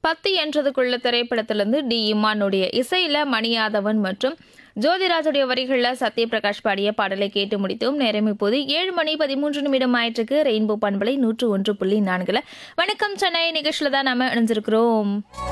பத்து என்றதுக்குள்ள திரைப்படத்திலிருந்து டி இமானுடைய இசையில மணியாதவன் மற்றும் ஜோதிராஜுடைய வரிகளில் சத்யபிரகாஷ் பாடிய பாடலை கேட்டு முடித்தோம் நேரம் இப்போது ஏழு மணி பதிமூன்று நிமிடம் ஆயிற்றுக்கு ரெயின்போ பண்பலை நூற்று ஒன்று புள்ளி நான்குல வணக்கம் சென்னை நிகழ்ச்சியில தான் நாம இணைஞ்சிருக்கிறோம்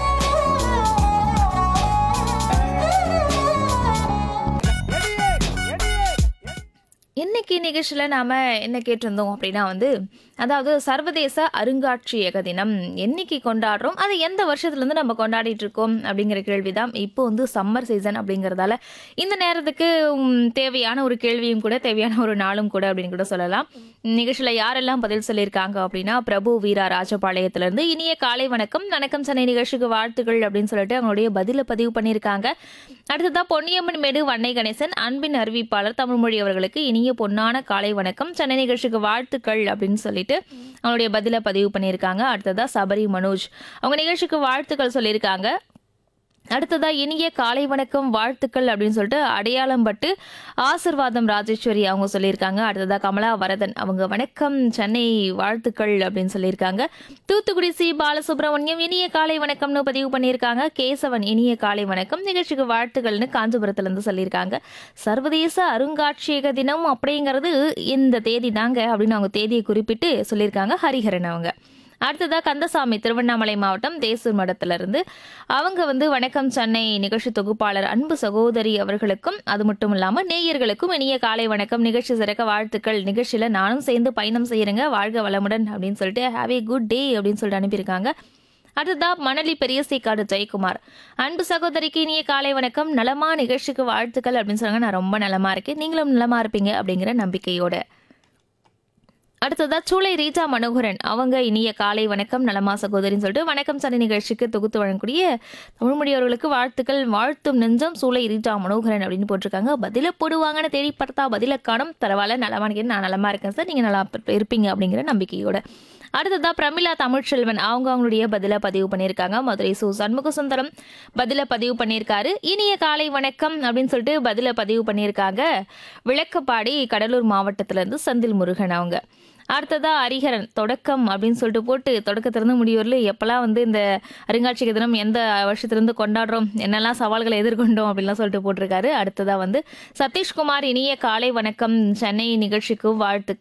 இன்னைக்கு நிகழ்ச்சியில் நாம் என்ன கேட்டிருந்தோம் அப்படின்னா வந்து அதாவது சர்வதேச அருங்காட்சியக தினம் என்னைக்கு கொண்டாடுறோம் அது எந்த வருஷத்துலேருந்து நம்ம கொண்டாடிட்டு இருக்கோம் அப்படிங்கிற கேள்வி தான் இப்போ வந்து சம்மர் சீசன் அப்படிங்கிறதால இந்த நேரத்துக்கு ம், தேவையான ஒரு கேள்வியும் கூட தேவையான ஒரு நாளும் கூட அப்படின்னு கூட சொல்லலாம் நிகழ்ச்சியில் யாரெல்லாம் பதில் சொல்லியிருக்காங்க அப்படின்னா பிரபு வீரா ராஜபாளையத்திலேருந்து இனிய காலை வணக்கம் வணக்கம் சென்னை நிகழ்ச்சிக்கு வாழ்த்துக்கள் அப்படின்னு சொல்லிட்டு அவங்களுடைய பதிலை பதிவு பண்ணியிருக்காங்க அடுத்ததா பொன்னியம்மன் மேடு வன்னை கணேசன் அன்பின் அறிவிப்பாளர் தமிழ்மொழி அவர்களுக்கு இனிய பொன்னான காலை வணக்கம் சென்னை நிகழ்ச்சிக்கு வாழ்த்துக்கள் அப்படின்னு சொல்லிட்டு அவங்களுடைய பதிலை பதிவு பண்ணியிருக்காங்க அடுத்ததா சபரி மனோஜ் அவங்க நிகழ்ச்சிக்கு வாழ்த்துக்கள் சொல்லியிருக்காங்க அடுத்ததா இனிய காலை வணக்கம் வாழ்த்துக்கள் அப்படின்னு சொல்லிட்டு அடையாளம் பட்டு ஆசிர்வாதம் ராஜேஸ்வரி அவங்க சொல்லியிருக்காங்க அடுத்ததா கமலா வரதன் அவங்க வணக்கம் சென்னை வாழ்த்துக்கள் அப்படின்னு சொல்லியிருக்காங்க தூத்துக்குடி சி பாலசுப்ரமணியம் இனிய காலை வணக்கம்னு பதிவு பண்ணியிருக்காங்க கேசவன் இனிய காலை வணக்கம் நிகழ்ச்சிக்கு வாழ்த்துக்கள்னு காஞ்சிபுரத்துல இருந்து சொல்லியிருக்காங்க சர்வதேச அருங்காட்சியக தினம் அப்படிங்கிறது இந்த தேதி தாங்க அப்படின்னு அவங்க தேதியை குறிப்பிட்டு சொல்லியிருக்காங்க ஹரிஹரன் அவங்க அடுத்ததா கந்தசாமி திருவண்ணாமலை மாவட்டம் தேசூர் மடத்துல இருந்து அவங்க வந்து வணக்கம் சென்னை நிகழ்ச்சி தொகுப்பாளர் அன்பு சகோதரி அவர்களுக்கும் அது மட்டும் இல்லாம நேயர்களுக்கும் இனிய காலை வணக்கம் நிகழ்ச்சி சிறக்க வாழ்த்துக்கள் நிகழ்ச்சியில நானும் சேர்ந்து பயணம் செய்யறேங்க வாழ்க வளமுடன் அப்படின்னு சொல்லிட்டு ஹாவ் ஏ குட் டே அப்படின்னு சொல்லிட்டு அனுப்பியிருக்காங்க அடுத்ததா மணலி பெரியசைக்காடு ஜெயக்குமார் அன்பு சகோதரிக்கு இனிய காலை வணக்கம் நலமா நிகழ்ச்சிக்கு வாழ்த்துக்கள் அப்படின்னு சொன்னாங்க நான் ரொம்ப நலமா இருக்கேன் நீங்களும் நலமா இருப்பீங்க அப்படிங்கிற நம்பிக்கையோட அடுத்ததா சூளை ரீஜா மனோகரன் அவங்க இனிய காலை வணக்கம் நலமா சகோதரின்னு சொல்லிட்டு வணக்கம் சனி நிகழ்ச்சிக்கு தொகுத்து வழங்கக்கூடிய தமிழ்மொழியவர்களுக்கு வாழ்த்துக்கள் வாழ்த்தும் நெஞ்சம் சூளை ரீஜா மனோகரன் அப்படின்னு போட்டிருக்காங்க பதில போடுவாங்கன்னு தேடி பார்த்தா பதில காணும் பரவாயில்ல நலமா இருக்கேன் நான் நலமா இருக்கேன் சார் நீங்க நல்லா இருப்பீங்க அப்படிங்கிற நம்பிக்கையோட அடுத்ததா பிரமிளா தமிழ்ச்செல்வன் அவங்க அவங்களுடைய பதில பதிவு பண்ணியிருக்காங்க மதுரை சு சண்முக சுந்தரம் பதில பதிவு பண்ணியிருக்காரு இனிய காலை வணக்கம் அப்படின்னு சொல்லிட்டு பதில பதிவு பண்ணியிருக்காங்க விளக்கப்பாடி கடலூர் மாவட்டத்துல இருந்து செந்தில் முருகன் அவங்க அடுத்ததா ஹரிஹரன் தொடக்கம் அப்படின்னு சொல்லிட்டு போட்டு தொடக்கத்திலிருந்து முடியூரில் எப்போல்லாம் வந்து இந்த அருங்காட்சியக தினம் எந்த வருஷத்துலேருந்து கொண்டாடுறோம் என்னெல்லாம் சவால்களை எதிர்கொண்டோம் அப்படின்லாம் சொல்லிட்டு போட்டிருக்காரு அடுத்ததா வந்து சதீஷ்குமார் இனிய காலை வணக்கம் சென்னை நிகழ்ச்சிக்கு வாழ்த்துக்கள்